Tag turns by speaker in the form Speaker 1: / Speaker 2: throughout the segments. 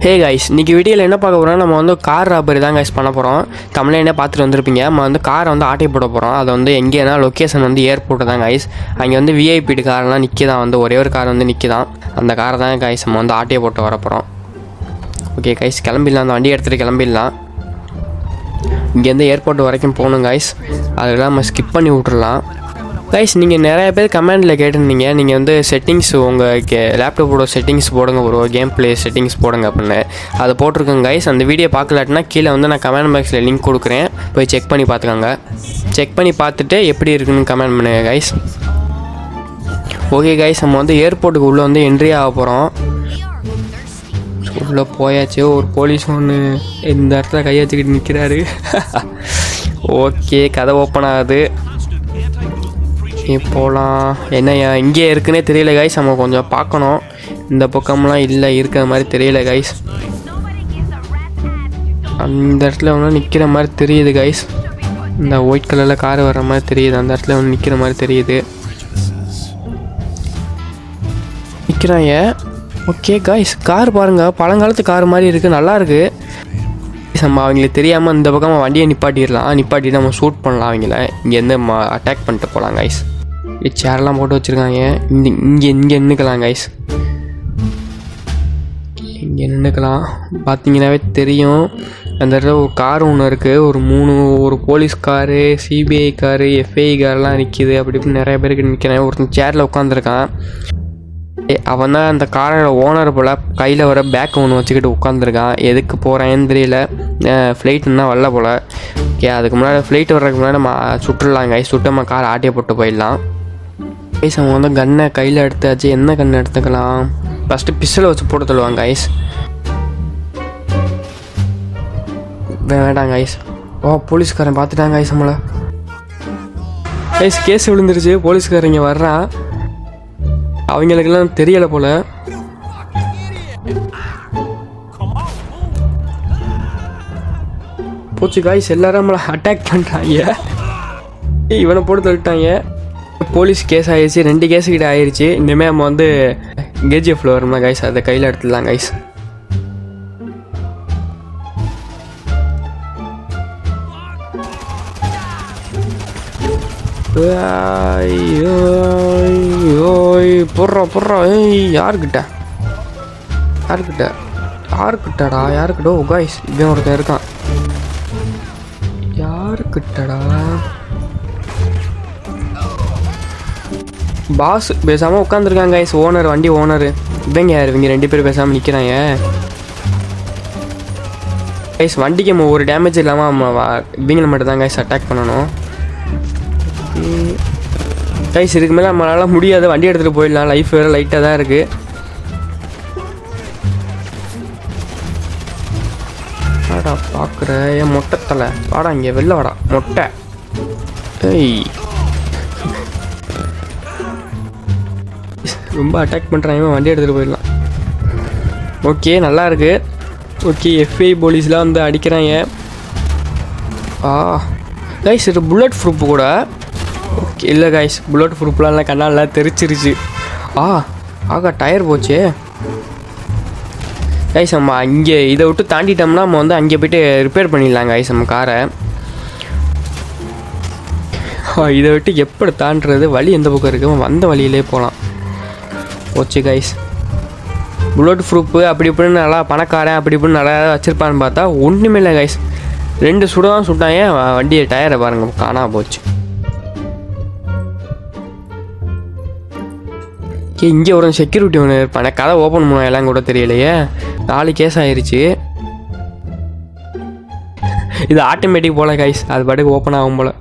Speaker 1: hey guys இன்றைக்கி வீடியோவில் என்ன பார்க்க போகிறோம் நம்ம வந்து கார் ராபரி தான் கைஸ் பண்ண போகிறோம் தமிழ்லேயே பார்த்துட்டு வந்திருப்பீங்க நம்ம வந்து காரை வந்து ஆட்டை போட போகிறோம் அது வந்து எங்கேனா லொக்கேஷன் வந்து ஏர்போர்ட்டு தான் கைஸ் அங்கே வந்து விஐபிடி கார்லாம் நிற்கிதான் வந்து ஒரே ஒரு கார் வந்து நிற்கிதான் அந்த காரை தான் கைஸ் நம்ம வந்து ஆட்டையை போட்டு வர போகிறோம் ஓகே கைஸ் கிளம்பிடலாம் அந்த வண்டி எடுத்துகிட்டு கிளம்பிடலாம் இங்கேருந்து ஏர்போர்ட் வரைக்கும் போகணும் கைஸ் அதெல்லாம் நம்ம ஸ்கிப் பண்ணி விட்றலாம் கைஸ் நீங்கள் நிறைய பேர் கமெண்டில் கேட்டிருந்தீங்க நீங்கள் வந்து செட்டிங்ஸ் உங்கள் கே லேப்டாப்போட செட்டிங்ஸ் போடுங்க ஒரு கேம் ப்ளே செட்டிங்ஸ் போடுங்க அப்படின்னு அதை போட்டிருக்கேங்க கைஸ் அந்த வீடியோ பார்க்கலாட்டினா கீழே வந்து நான் கமெண்ட் பாக்ஸில் லிங்க் கொடுக்குறேன் போய் செக் பண்ணி பார்த்துக்கோங்க செக் பண்ணி பார்த்துட்டு எப்படி இருக்குன்னு கமெண்ட் பண்ணுங்க கைஸ் ஓகே கைஸ் நம்ம வந்து ஏர்போர்ட்டுக்கு உள்ளே வந்து என்ட்ரி ஆக போகிறோம் உள்ளே போயாச்சு ஒரு போலீஸ் ஒன்று இந்த இடத்துல கையை வச்சுக்கிட்டு நிற்கிறாரு ஓகே கதை ஓப்பன் ஆகுது போகலாம் என்ன இங்கே இருக்குன்னே தெரியல கைஸ் நம்ம கொஞ்சம் பார்க்கணும் இந்த பக்கம்லாம் இல்லை இருக்கிற மாதிரி தெரியல கைஸ் அந்த இடத்துல ஒன்று நிற்கிற மாதிரி தெரியுது கைஸ் இந்த ஒயிட் கலரில் கார் வர்ற மாதிரி தெரியுது அந்த இடத்துல ஒன்று நிற்கிற மாதிரி தெரியுது நிற்கிறாங்க ஓகே காய்ஸ் கார் பாருங்கள் பழங்காலத்து கார் மாதிரி இருக்குது நல்லா இருக்குது நம்ம அவங்களுக்கு தெரியாமல் இந்த பக்கம் வண்டியை நிப்பாட்டிடலாம் நிப்பாட்டி நம்ம ஷூட் பண்ணலாம் அவங்கள இங்கேருந்து அட்டாக் பண்ணிட்டு போகலாம் கைஸ் சேர்லாம் போட்டு வச்சுருக்காங்க இந்த இங்கே இங்கே நின்றுக்கலாம் கைஸ் இங்கே நின்றுக்கலாம் பார்த்தீங்கன்னாவே தெரியும் அந்த இடத்துல ஒரு கார் ஒன்று இருக்குது ஒரு மூணு ஒரு police car CBI car FBI கார்லாம் நிற்கிது அப்படி இப்படி நிறைய பேருக்கு நிற்கிறேன் ஒருத்தன் சேரில் உட்காந்துருக்கான் அவன் தான் அந்த காரோட ஓனர் போல் கையில் வர பேக் ஒன்று வச்சுக்கிட்டு உட்காந்துருக்கான் எதுக்கு போகிறேன்னு தெரியல ஃப்ளைட் இன்னும் வரல போல் ஓகே அதுக்கு முன்னாடி ஃப்ளைட் வர்றதுக்கு முன்னாடி நம்ம சுட்டுடலாம் கை சுட்டு நம்ம கார் ஆட்டியை போட்டு போயிடலாம் கைஸ் அவங்க வந்து கன்னை கையில் எடுத்தாச்சு என்ன கன் எடுத்துக்கலாம் ஃபஸ்ட்டு பிஸ்டலை வச்சு போட சொல்லுவாங்க கைஸ் வேண்டாம் கைஸ் ஓ போலீஸ்காரன் பார்த்துட்டாங்க கைஸ் நம்மளை கைஸ் கேஸ் விழுந்துருச்சு போலீஸ்காரன் இங்கே வர்றான் அவங்களுக்கெல்லாம் தெரியலை போல போச்சு காய்ஸ் எல்லாரும் நம்மளை அட்டாக் பண்ணுறாங்க இவனை போட்டு தள்ளிட்டாங்க போலீஸ் கேஸ் ஆயிடுச்சு ரெண்டு கேஸ் கிட்ட ஆயிடுச்சு இனிமேல் நம்ம வந்து கேஜிஎஃப்ல வரும்ல கைஸ் அதை கையில் எடுத்துடலாம் கைஸ் போடுறோம் போடுறோம் ஏய் யாருக்கிட்ட யாருக்கிட்ட யாருக்கிட்டடா யாருக்கிட்ட ஓ காய்ஸ் இவன் ஒருத்தன் இருக்கான் யாருக்கிட்டடா பாஸ் பேசாமல் உட்காந்துருக்காங்க கைஸ் ஓனர் வண்டி ஓனர் இவங்க யார் இவங்க ரெண்டு பேரும் பேசாமல் நிற்கிறாங்க கைஸ் வண்டிக்கு நம்ம ஒரு டேமேஜ் இல்லாமல் இவங்களை மட்டும் தான் கைஸ் அட்டாக் பண்ணணும் கைஸ் இதுக்கு மேலே நம்மளால் முடியாது வண்டி எடுத்துகிட்டு போயிடலாம் லைஃப் வேறு லைட்டாக தான் இருக்குது வாடா பார்க்குற என் மொட்டை தலை வாடா இங்கே வெளில வாடா மொட்டை ஏய் ரொம்ப அட்டாக் பண்ணுறாங்க வண்டி எடுத்துகிட்டு போயிடலாம் ஓகே நல்லா இருக்கு ஓகே எஃப்ஐ போலீஸ்லாம் வந்து அடிக்கிறாங்க ஆ கைஸ் இது புல்லட் ப்ரூஃப் கூட ஓகே இல்லை கைஸ் புல்லட் ப்ரூஃப்லாம் இல்லை கண்ணால் தெரிச்சிருச்சு ஆ ஆகா டயர் போச்சு கைஸ் நம்ம இங்கே இதை விட்டு தாண்டிட்டோம்னா நம்ம வந்து அங்கே போய்ட்டு ரிப்பேர் பண்ணிடலாம் கைஸ் நம்ம காரை இதை விட்டு எப்படி தாண்டுறது வழி எந்த பக்கம் இருக்குது வந்த வழியிலே போகலாம் போச்சு கைஸ் புல்லட் ப்ரூஃபு அப்படி இப்படின்னு நல்லா பணக்காரன் அப்படி இப்படின்னு நல்லா வச்சுருப்பான்னு பார்த்தா ஒன்றுமே இல்லை கைஸ் ரெண்டு சுட தான் சுட்டாங்க வண்டியை டயரை பாருங்கள் காணாம போச்சு ஓகே இங்கே ஒரு செக்யூரிட்டி ஒன்று இருப்பானே கதை ஓப்பன் பண்ணுவோம் எல்லாம் கூட தெரியலையே நாலு கேஸ் ஆயிருச்சு இது ஆட்டோமேட்டிக் போல கைஸ் அது பாட்டுக்கு ஓப்பன் ஆகும் போல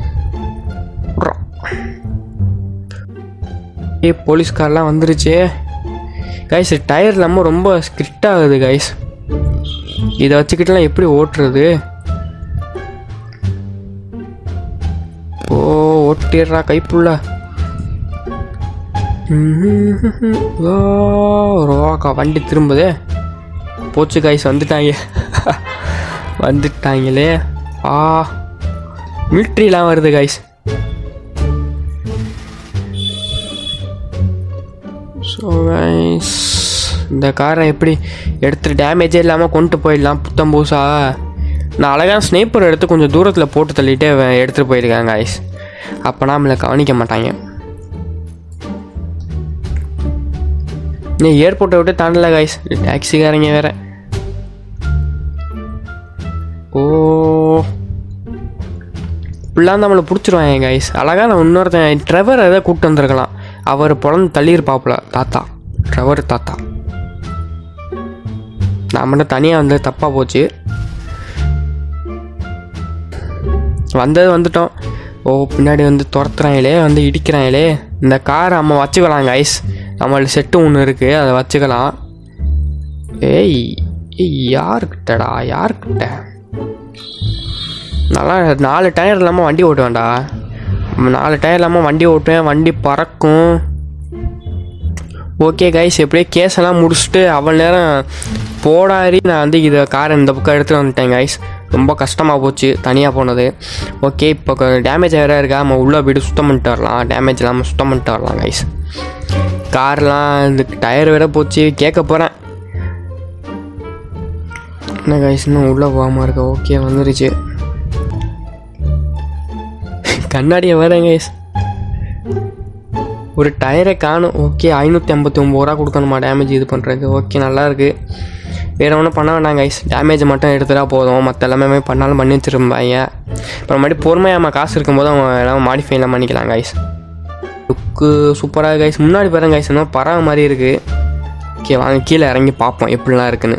Speaker 1: ஏ போலீஸ்காரெலாம் வந்துருச்சு கைஸ் டயர் இல்லாமல் ரொம்ப ஸ்கிரிப்ட் ஆகுது கைஸ் இதை வச்சுக்கிட்டுலாம் எப்படி ஓட்டுறது ஓ ஓட்டிடுறா கைப்புள்ள ரோக்கா வண்டி திரும்புதே போச்சு கைஸ் வந்துட்டாங்க வந்துட்டாங்களே ஆ மிலிட்ரிலாம் வருது கைஸ் ஸோ கைஸ் இந்த காரை எப்படி எடுத்துட்டு டேமேஜே இல்லாமல் கொண்டு போயிடலாம் புத்தம் பூசா நான் அழகான ஸ்னேப்பர் எடுத்து கொஞ்சம் தூரத்தில் போட்டு தள்ளிட்டு அவன் எடுத்துகிட்டு போயிருக்காங்க ஐஸ் அப்போ நம்மளை கவனிக்க மாட்டாங்க நீ ஏர்போர்ட்டை விட்டு தாண்டல கைஸ் டாக்ஸிக்காரங்க வேற ஓ இப்படிலாம் நம்மளை பிடிச்சிருவாங்க கைஸ் அழகாக நான் இன்னொருத்தன் ட்ரெவர் எதாவது கூப்பிட்டு வந்திருக்கலாம் அவர் பிறந்து தள்ளியிருப்பாப்புல தாத்தா ட்ரெவர் தாத்தா நான் மட்டும் தனியாக வந்து தப்பாக போச்சு வந்தது வந்துட்டோம் ஓ பின்னாடி வந்து துரத்துறாங்களே வந்து இடிக்கிறாங்களே இந்த காரை நம்ம வச்சுக்கலாம் கைஸ் நம்மள்ட்ட செட்டு ஒன்று இருக்குது அதை வச்சுக்கலாம் ஏய் ஏய் யாருக்கிட்டடா யாருக்கிட்ட நல்லா நாலு டயர் இல்லாமல் வண்டி ஓட்டுவேன்டா நாலு டயர் இல்லாமல் வண்டி ஓட்டுவேன் வண்டி பறக்கும் ஓகே கைஸ் எப்படியே கேஸெல்லாம் முடிச்சுட்டு அவ்வளோ நேரம் போடாரி நான் வந்து இதை காரை இந்த பக்கம் எடுத்துகிட்டு வந்துட்டேன் கைஸ் ரொம்ப கஷ்டமாக போச்சு தனியாக போனது ஓகே இப்போ டேமேஜ் வேறு இருக்கா நம்ம உள்ளே போய்ட்டு சுத்தம் பண்ணிட்டு வரலாம் டேமேஜ் இல்லாமல் சுத்தம் பண்ணிட்டு வரலாம் கைஸ் கார்லாம் இந்த டயர் வேற போச்சு கேட்க போகிறேன் என்ன கைஸ் இன்னும் உள்ளே போகாமல் இருக்க ஓகே வந்துருச்சு கண்ணாடியை வேற கைஸ் ஒரு டயரை காணும் ஓகே ஐநூற்றி ஐம்பத்தி ஒம்பது ரூபா கொடுக்கணுமா டேமேஜ் இது பண்ணுறதுக்கு ஓகே நல்லா இருக்கு வேறு ஒன்றும் பண்ண வேண்டாம் கைஸ் டேமேஜ் மட்டும் எடுத்துட்டா போதும் மற்ற எல்லாமே பண்ணாலும் பண்ணி வச்சிருப்பாங்க அப்புறம் மறுபடியும் பொறுமையாக நம்ம காசு இருக்கும்போது அவன் எல்லாம் மாடிஃபைலாம் பண்ணிக்கலாம் கைஸ் லுக்கு சூப்பராக கைஸ் முன்னாடி பாருங்க கைஸ் என்ன பறவை மாதிரி இருக்குது ஓகே வாங்க கீழே இறங்கி பார்ப்போம் எப்படிலாம் இருக்குன்னு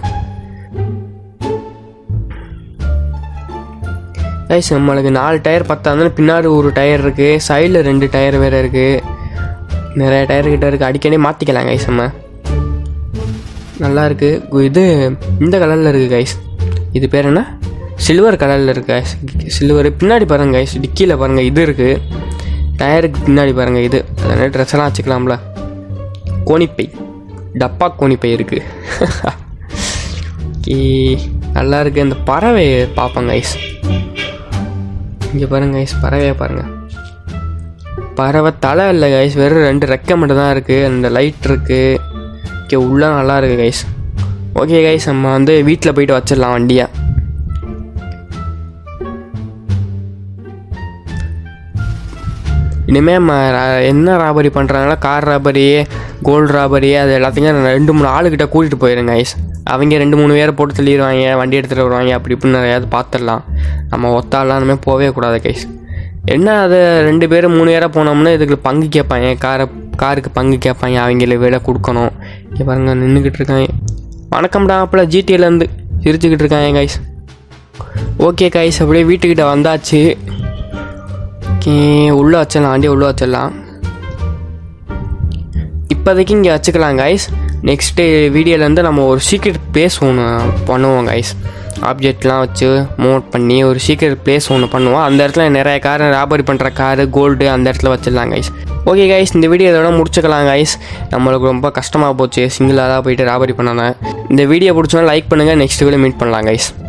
Speaker 1: கைஸ் நம்மளுக்கு நாலு டயர் பத்தாந்தாலும் பின்னாடி ஒரு டயர் இருக்குது சைடில் ரெண்டு டயர் வேறு இருக்குது நிறைய டயர் கிட்ட இருக்குது அடிக்கடி மாற்றிக்கலாம் கைஸ் நம்ம நல்லா இருக்குது இது இந்த கலரில் இருக்குது கைஸ் இது பேர் என்ன சில்வர் கலரில் இருக்கு கைஸ் சில்வர் பின்னாடி பாருங்க கைஸ் டிக்கியில் பாருங்கள் இது இருக்குது டயருக்கு பின்னாடி பாருங்கள் இது அதனால் ட்ரெஸ் எல்லாம் வச்சுக்கலாம்ல கோணிப்பை டப்பா கோணிப்பை இருக்குது ஓகே நல்லா இருக்குது இந்த பறவை பார்ப்பேன் கைஸ் இங்கே பாருங்க கைஸ் பறவையை பாருங்கள் பறவை தலை இல்லை கைஸ் வெறும் ரெண்டு ரெக்கை மட்டும் தான் இருக்குது அந்த லைட் இருக்குது ஓகே உள்ளே நல்லா இருக்குது கைஸ் ஓகே கைஸ் நம்ம வந்து வீட்டில் போயிட்டு வச்சிடலாம் வண்டியை இனிமேல் நம்ம ரா- என்ன ராபரி பண்ணுறாங்களோ கார் ராபரி கோல்டு ராபரி அது எல்லாத்தையும் ரெண்டு மூணு ஆளுக்கிட்ட கூட்டிகிட்டு போயிருங்க ஐஸ் அவங்க ரெண்டு மூணு பேரை போட்டு தள்ளிடுவாங்க வண்டி எடுத்துகிட்டு வருவாங்க அப்படி இப்படின்னு நிறையாவது பார்த்துடலாம் நம்ம ஒத்தாலாம் இனிமேல் போகவே கூடாது கைஸ் என்ன அது ரெண்டு பேரும் மூணு பேராக போனோம்னா இதுக்கு பங்கு கேட்பாங்க காரை காருக்கு பங்கு கேட்பாங்க அவங்கள விலை கொடுக்கணும் இங்கே பாருங்க நின்றுக்கிட்டு இருக்காங்க வணக்கம்டா அப்பல ஜிடிஏலேருந்து சிரிச்சுக்கிட்டு இருக்காங்க கைஸ் ஓகே கைஸ் அப்படியே வீட்டுக்கிட்ட வந்தாச்சு ஓகே உள்ளே வச்சிடலாம் வண்டியை உள்ளே வச்சிடலாம் இப்போதைக்கு இங்கே வச்சுக்கலாம் கைஸ் நெக்ஸ்ட்டு வீடியோலேருந்து நம்ம ஒரு சீக்ரெட் பிளேஸ் ஒன்று பண்ணுவோம் கைஸ் ஆப்ஜெக்ட்லாம் வச்சு மூவ் பண்ணி ஒரு சீக்ரெட் பிளேஸ் ஒன்று பண்ணுவோம் அந்த இடத்துல நிறைய கார் ராபரி பண்ணுற காரு கோல்டு அந்த இடத்துல வச்சிடலாம் கைஸ் ஓகே கைஸ் இந்த வீடியோ இதோட முடிச்சுக்கலாம் கைஸ் நம்மளுக்கு ரொம்ப கஷ்டமாக போச்சு சிங்கிளாக தான் போயிட்டு ராபரி பண்ணணும் இந்த வீடியோ பிடிச்சோன்னா லைக் பண்ணுங்கள் நெக்ஸ்ட் வீடியோ மீட் பண்ணலாம் கைஸ்